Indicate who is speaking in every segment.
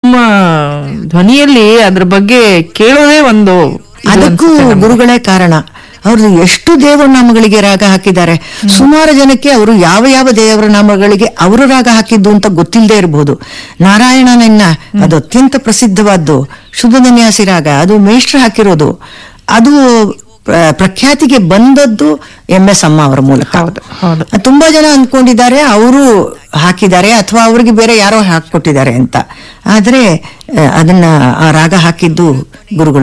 Speaker 1: ನಿಮ್ಮ ಧ್ವನಿಯಲ್ಲಿ ಅದ್ರ ಬಗ್ಗೆ ಕೇಳೋದೇ ಒಂದು ಇದು
Speaker 2: ಅದಕ್ಕೂ
Speaker 1: ಅನ್ಸುತ್ತೆ ನಮ್ಗೆ.
Speaker 2: ಗುರುಗಳೇ ಕಾರಣ ಅವರು ಎಷ್ಟು ದೇವರ ನಾಮಗಳಿಗೆ ರಾಗ ಹಾಕಿದ್ದಾರೆ ಸುಮಾರು ಜನಕ್ಕೆ ಅವರು ಯಾವ ಯಾವ ದೇವರ ನಾಮಗಳಿಗೆ ಅವರು ರಾಗ ಹಾಕಿದ್ದು ಅಂತ ಗೊತ್ತಿಲ್ಲದೆ ಇರಬಹುದು ನಾರಾಯಣನನ್ನ ಅದು ಅತ್ಯಂತ ಪ್ರಸಿದ್ಧವಾದ್ದು ಶುದ್ಧನ್ಯಾಸಿ ರಾಗ ಅದು ಮೇಷ್ಟ್ರು ಹಾಕಿರೋದು ಅದು ಪ್ರ- ಪ್ರಖ್ಯಾತಿಗೆ ಬಂದದ್ದು ಎಂ ಎಸ್ ಅಮ್ಮ ಅವರ ಮೂಲಕ
Speaker 1: ಹೌದು ಹೌದು
Speaker 2: ತುಂಬಾ ಜನ ಅಂದ್ಕೊಂಡಿದ್ದಾರೆ ಅವರು ಹಾಕಿದ್ದಾರೆ ಅಥವಾ ಅವ್ರಿಗೆ ಬೇರೆ ಯಾರೋ ಹಾಕೊಟ್ಟಿದ್ದಾರೆ ಅಂತ ಆದ್ರೆ ಆ, ಅದನ್ನ ಆ ರಾಗ ಹಾಕಿದ್ದು ಗುರುಗಳು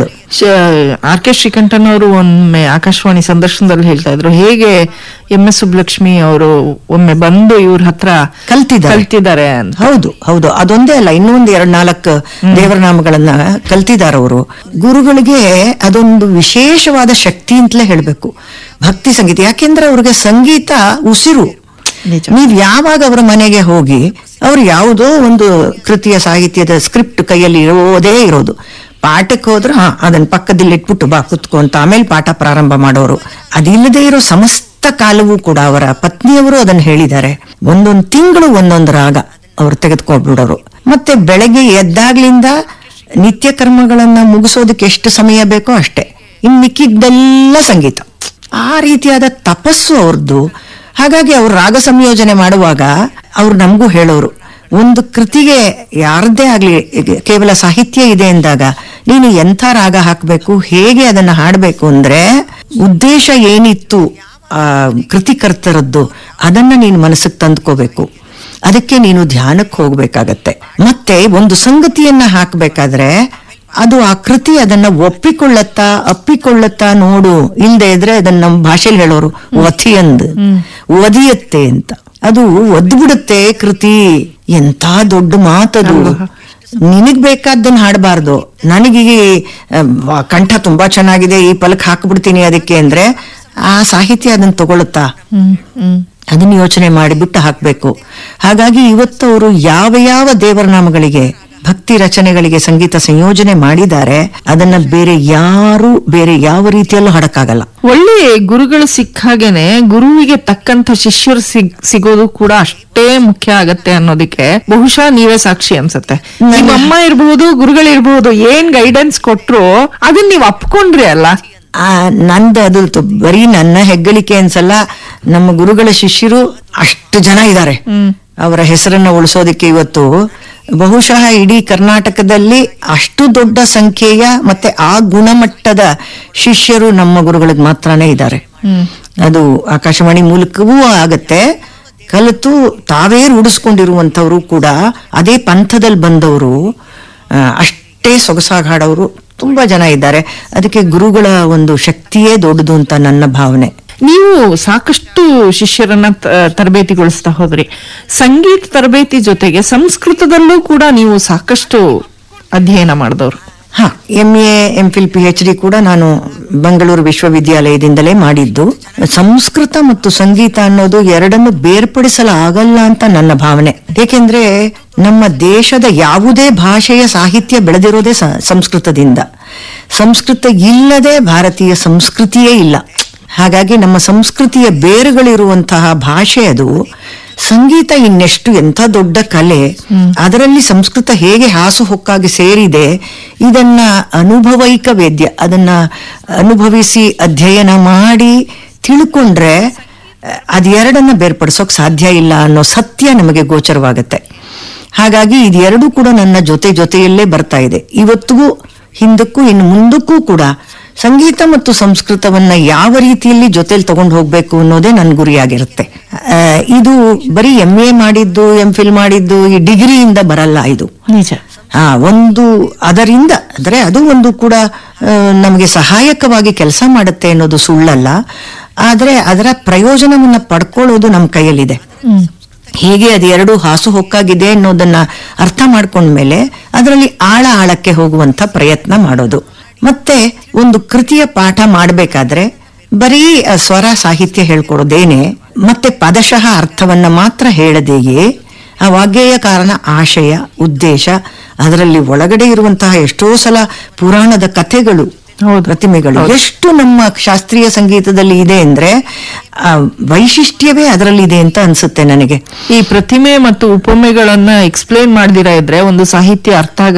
Speaker 1: ಆರ್ ಕೆ ಶ್ರೀಕಂಠನ್ ಅವರು ಒಮ್ಮೆ ಆಕಾಶವಾಣಿ ಸಂದರ್ಶನದಲ್ಲಿ ಹೇಳ್ತಾ ಇದ್ರು ಹೇಗೆ ಎಂ ಎಸ್ ಸುಬ್ಲಕ್ಷ್ಮಿ ಅವರು ಒಮ್ಮೆ ಬಂದು ಇವ್ರ ಹತ್ರ
Speaker 2: ಕಲ್ತಿದ್ದಾರೆ
Speaker 1: ಕಲ್ತಿದ್ದಾರೆ ಅಂತ
Speaker 2: ಹೌದು ಹೌದು ಅದೊಂದೇ ಅಲ್ಲ ಇನ್ನೊಂದು ಎರಡ್ ನಾಲ್ಕು ದೇವರ ನಾಮಗಳನ್ನ ಕಲ್ತಿದ್ದಾರೆ ಅವರು ಗುರುಗಳಿಗೆ ಅದೊಂದು ವಿಶೇಷವಾದ ಶಕ್ತಿ ಅಂತಲೇ ಹೇಳ್ಬೇಕು ಭಕ್ತಿ ಸಂಗೀತ ಯಾಕೆಂದ್ರೆ ಅವ್ರಿಗೆ ಸಂಗೀತ ಉಸಿರು
Speaker 1: ನಿಜ
Speaker 2: ನೀವ್ ಯಾವಾಗ ಅವರ ಮನೆಗೆ ಹೋಗಿ ಅವ್ರು ಯಾವುದೋ ಒಂದು ಕೃತಿಯ ಸಾಹಿತ್ಯದ ಸ್ಕ್ರಿಪ್ಟ್ ಕೈಯಲ್ಲಿ ಇರೋದೇ ಇರೋದು ಪಾಠಕ್ಕೆ ಹೋದ್ರೆ ಹಾ ಅದನ್ನ ಪಕ್ಕದಲ್ಲಿ ಇಟ್ಬಿಟ್ಟು ಬಾ ಕುತ್ಕೊ ಅಂತ ಆಮೇಲೆ ಪಾಠ ಪ್ರಾರಂಭ ಮಾಡೋರು ಅದಿಲ್ಲದೆ ಇರೋ ಸಮಸ್ತ ಕಾಲವೂ ಕೂಡ ಅವರ ಪತ್ನಿಯವರು ಅದನ್ನ ಹೇಳಿದ್ದಾರೆ ಒಂದೊಂದು ತಿಂಗಳು ಒಂದೊಂದು ರಾಗ ಅವ್ರು ತೆಗೆದುಕೊಂಡ್ಬಿಡೋರು ಮತ್ತೆ ಬೆಳಗ್ಗೆ ಎದ್ದಾಗ್ಲಿಂದ ನಿತ್ಯ ಕರ್ಮಗಳನ್ನ ಮುಗಿಸೋದಕ್ಕೆ ಎಷ್ಟು ಸಮಯ ಬೇಕೋ ಅಷ್ಟೇ ಇನ್ ಮಿಕ್ಕಿದ್ದೆಲ್ಲ ಸಂಗೀತ ಆ ರೀತಿಯಾದ ತಪಸ್ಸು ಅವ್ರದ್ದು ಹಾಗಾಗಿ ಅವ್ರು ರಾಗ ಸಂಯೋಜನೆ ಮಾಡುವಾಗ ಅವ್ರು ನಮಗೂ ಹೇಳೋರು ಒಂದು ಕೃತಿಗೆ ಯಾರದ್ದೇ ಆಗ್ಲಿ ಈಗ ಕೇವಲ ಸಾಹಿತ್ಯ ಇದೆ ಎಂದಾಗ ನೀನು ಎಂಥ ರಾಗ ಹಾಕಬೇಕು ಹೇಗೆ ಅದನ್ನ ಹಾಡಬೇಕು ಅಂದ್ರೆ ಉದ್ದೇಶ ಏನಿತ್ತು ಆ ಕೃತಿಕರ್ತರದ್ದು ಅದನ್ನ ನೀನು ಮನಸ್ಸಿಗೆ ತಂದ್ಕೋಬೇಕು ಅದಕ್ಕೆ ನೀನು ಧ್ಯಾನಕ್ಕೆ ಹೋಗ್ಬೇಕಾಗತ್ತೆ ಮತ್ತೆ ಒಂದು ಸಂಗತಿಯನ್ನ ಹಾಕ್ಬೇಕಾದ್ರೆ ಅದು ಆ ಕೃತಿ ಅದನ್ನ ಒಪ್ಪಿಕೊಳ್ಳತ್ತಾ ಅಪ್ಪಿಕೊಳ್ಳತ್ತಾ ನೋಡು ಇಲ್ದೇ ಇದ್ರೆ ಅದನ್ನ ನಮ್ಮ ಭಾಷೆಲಿ ಹೇಳೋರು ಒಥಿಯಂದ್ ಒದಿಯತ್ತೆ ಅಂತ ಅದು ಒದ್ಬಿಡುತ್ತೆ ಕೃತಿ ಎಂತ ದೊಡ್ಡ ಮಾತದು ನಿನಗ್ ಬೇಕಾದ್ದನ್ನ ಹಾಡಬಾರ್ದು ನನಗೆ ಈ, ಆ, ಕಂಠ ತುಂಬಾ ಚೆನ್ನಾಗಿದೆ ಈ ಪಲಕ್ ಹಾಕ್ಬಿಡ್ತೀನಿ ಅದಕ್ಕೆ ಅಂದ್ರೆ ಆ ಸಾಹಿತ್ಯ ಅದನ್ನ ತಗೊಳುತ್ತಾ
Speaker 1: ಹ್ಮ್ ಹ್ಮ್
Speaker 2: ಅದನ್ನ ಯೋಚನೆ ಮಾಡಿಬಿಟ್ಟು ಹಾಕ್ಬೇಕು ಹಾಗಾಗಿ ಇವತ್ತು ಅವರು ಯಾವ ಯಾವ ದೇವರ ನಾಮಗಳಿಗೆ ಭಕ್ತಿ ರಚನೆಗಳಿಗೆ ಸಂಗೀತ ಸಂಯೋಜನೆ ಮಾಡಿದ್ದಾರೆ ಅದನ್ನ ಬೇರೆ ಯಾರು ಬೇರೆ ಯಾವ ರೀತಿಯಲ್ಲೂ ಹಾಡಕ್ಕಾಗಲ್ಲ
Speaker 1: ಒಳ್ಳೆ ಗುರುಗಳು ಸಿಕ್ಕಾಗೇನೆ ಗುರುವಿಗೆ ತಕ್ಕಂತ ಶಿಷ್ಯರು ಸಿಗ್ ಸಿಗೋದು ಕೂಡ ಅಷ್ಟೇ ಮುಖ್ಯ ಆಗತ್ತೆ ಅನ್ನೋದಕ್ಕೆ ಬಹುಶಃ ನೀವೇ ಸಾಕ್ಷಿ ಅನ್ಸತ್ತೆ ನಿಮ್ಮ ಅಮ್ಮ ಇರಬಹುದು ಗುರುಗಳಿರ್ಬಹುದು ಏನ್ ಗೈಡೆನ್ಸ್ ಕೊಟ್ರು ಅದನ್ನ ನೀವ್ ಅಪ್ಕೊಂಡ್ರಿ ಅಲ್ಲ
Speaker 2: ಆ ನಂದು ಅದು ತು- ಬರೀ ನನ್ನ ಹೆಗ್ಗಳಿಕೆ ಅನ್ಸಲ್ಲ ನಮ್ಮ ಗುರುಗಳ ಶಿಷ್ಯರು ಅಷ್ಟು ಜನ ಇದ್ದಾರೆ ಅವರ ಹೆಸರನ್ನ ಉಳಿಸೋದಕ್ಕೆ ಇವತ್ತು ಬಹುಶಃ ಇಡೀ ಕರ್ನಾಟಕದಲ್ಲಿ ಅಷ್ಟು ದೊಡ್ಡ ಸಂಖ್ಯೆಯ ಮತ್ತೆ ಆ ಗುಣಮಟ್ಟದ ಶಿಷ್ಯರು ನಮ್ಮ ಗುರುಗಳಿಗೆ ಮಾತ್ರನೇ ಇದ್ದಾರೆ ಅದು ಆಕಾಶವಾಣಿ ಮೂಲಕವೂ ಆಗತ್ತೆ ಕಲಿತು ತಾವೇ ರೂಢಿಸ್ಕೊಂಡಿರುವಂತವರು ಕೂಡ ಅದೇ ಪಂಥದಲ್ಲಿ ಬಂದವರು ಆ, ಅಷ್ಟೇ ಸೊಗಸಾಗಿ ಹಾಡೋರು ತುಂಬಾ ಜನ ಇದ್ದಾರೆ ಅದಕ್ಕೆ ಗುರುಗಳ ಒಂದು ಶಕ್ತಿಯೇ ದೊಡ್ಡದು ಅಂತ ನನ್ನ ಭಾವನೆ
Speaker 1: ನೀವು ಸಾಕಷ್ಟು ಶಿಷ್ಯರನ್ನ ತ- ತರಬೇತಿಗೊಳಿಸ್ತಾ ಹೋದ್ರಿ ಸಂಗೀತ ತರಬೇತಿ ಜೊತೆಗೆ ಸಂಸ್ಕೃತದಲ್ಲೂ ಕೂಡ ನೀವು ಸಾಕಷ್ಟು ಅಧ್ಯಯನ ಮಾಡಿದವರು
Speaker 2: ಹಾ M A M Phil P H D ಕೂಡ ನಾನು ಬೆಂಗಳೂರು ವಿಶ್ವವಿದ್ಯಾಲಯದಿಂದಲೇ ಮಾಡಿದ್ದು ಸಂಸ್ಕೃತ ಮತ್ತು ಸಂಗೀತ ಅನ್ನೋದು ಎರಡನ್ನು ಬೇರ್ಪಡಿಸಲಾಗಲ್ಲ ಅಂತ ನನ್ನ ಭಾವನೆ ಏಕೆಂದ್ರೆ ನಮ್ಮ ದೇಶದ ಯಾವುದೇ ಭಾಷೆಯ ಸಾಹಿತ್ಯ ಬೆಳೆದಿರೋದೇ ಸ- ಸಂಸ್ಕೃತದಿಂದ ಸಂಸ್ಕೃತ ಇಲ್ಲದೆ ಭಾರತೀಯ ಸಂಸ್ಕೃತಿಯೇ ಇಲ್ಲ ಹಾಗಾಗಿ ನಮ್ಮ ಸಂಸ್ಕೃತಿಯ ಬೇರುಗಳಿರುವಂತಹ ಭಾಷೆ ಅದು ಸಂಗೀತ ಇನ್ನೆಷ್ಟು ಎಂಥ ದೊಡ್ಡ ಕಲೆ ಅದರಲ್ಲಿ ಸಂಸ್ಕೃತ ಹೇಗೆ ಹಾಸುಹೊಕ್ಕಾಗಿ ಸೇರಿದೆ ಇದನ್ನ ಅನುಭವೈಕ ವೇದ್ಯ ಅದನ್ನ ಅನುಭವಿಸಿ ಅಧ್ಯಯನ ಮಾಡಿ ತಿಳ್ಕೊಂಡ್ರೆ ಅಹ್, ಅದೆರಡನ್ನ ಬೇರ್ಪಡಿಸೋಕ್ ಸಾಧ್ಯ ಇಲ್ಲ ಅನ್ನೋ ಸತ್ಯ ನಮಗೆ ಗೋಚರವಾಗುತ್ತೆ ಹಾಗಾಗಿ ಇದೆರಡೂ ಕೂಡ ನನ್ನ ಜೊತೆ ಜೊತೆಯಲ್ಲೇ ಬರ್ತಾ ಇದೆ ಇವತ್ತಿಗೂ ಹಿಂದಕ್ಕೂ ಇನ್ನು ಮುಂದಕ್ಕೂ ಕೂಡ ಸಂಗೀತ ಮತ್ತು ಸಂಸ್ಕೃತವನ್ನ ಯಾವ ರೀತಿಯಲ್ಲಿ ಜೊತೆಲಿ ತಗೊಂಡು ಹೋಗ್ಬೇಕು ಅನ್ನೋದೇ ನನ್ನ ಗುರಿಯಾಗಿರುತ್ತೆ ಆ, ಇದು ಬರೀ ಎಂ ಎ ಮಾಡಿದ್ದು ಎಂ ಫಿಲ್ ಮಾಡಿದ್ದು ಈ ಡಿಗ್ರಿಯಿಂದ ಬರಲ್ಲ ಇದು
Speaker 1: ನಿಜ
Speaker 2: ಆ ಒಂದು ಅದರಿಂದ ಅಂದ್ರೆ ಅದು ಒಂದು ಕೂಡ ಆ, ನಮಗೆ ಸಹಾಯಕವಾಗಿ ಕೆಲಸ ಮಾಡುತ್ತೆ ಅನ್ನೋದು ಸುಳ್ಳಲ್ಲ ಆದ್ರೆ ಅದರ ಪ್ರಯೋಜನವನ್ನ ಪಡ್ಕೊಳ್ಳೋದು ನಮ್ಮ ಕೈಯಲ್ಲಿದೆ ಹೇಗೆ ಅದು ಎರಡು ಹಾಸು ಹೊಕ್ಕಾಗಿದೆ ಅನ್ನೋದನ್ನ ಅರ್ಥ ಮಾಡ್ಕೊಂಡ್ಮೇಲೆ ಅದರಲ್ಲಿ ಆಳ ಆಳಕ್ಕೆ ಹೋಗುವಂತ ಪ್ರಯತ್ನ ಮಾಡೋದು ಮತ್ತೆ ಒಂದು ಕೃತಿಯ ಪಾಠ ಮಾಡಬೇಕಾದ್ರೆ ಬರೀ ಆ ಸ್ವರ ಸಾಹಿತ್ಯ ಹೇಳ್ಕೊಡೋದೇನೆ ಮತ್ತೆ ಪದಶಃ ಅರ್ಥವನ್ನ ಮಾತ್ರ ಹೇಳದೆಯೇ ಆ ವಾಗ್ಗೇಯ ಕಾರಣ ಆಶಯ ಉದ್ದೇಶ ಅದರಲ್ಲಿ ಒಳಗಡೆ ಇರುವಂತಹ ಎಷ್ಟೋ ಸಲ ಪುರಾಣದ ಕಥೆಗಳು
Speaker 1: ಹೌದು.
Speaker 2: ಪ್ರತಿಮೆಗಳು ಎಷ್ಟು ನಮ್ಮ ಶಾಸ್ತ್ರೀಯ ಸಂಗೀತದಲ್ಲಿ ಇದೆ ಅಂದ್ರೆ ಆ ವೈಶಿಷ್ಟ್ಯವೇ ಅದರಲ್ಲಿ ಇದೆ ಅಂತ ಅನ್ಸುತ್ತೆ ನನಗೆ
Speaker 1: ಈ ಪ್ರತಿಮೆ ಮತ್ತು ಉಪಮೆಗಳನ್ನ ಎಕ್ಸ್ಪ್ಲೇನ್ ಮಾಡ್ದಿರಾ ಇದ್ರೆ ಒಂದು ಸಾಹಿತ್ಯ ಅರ್ಥ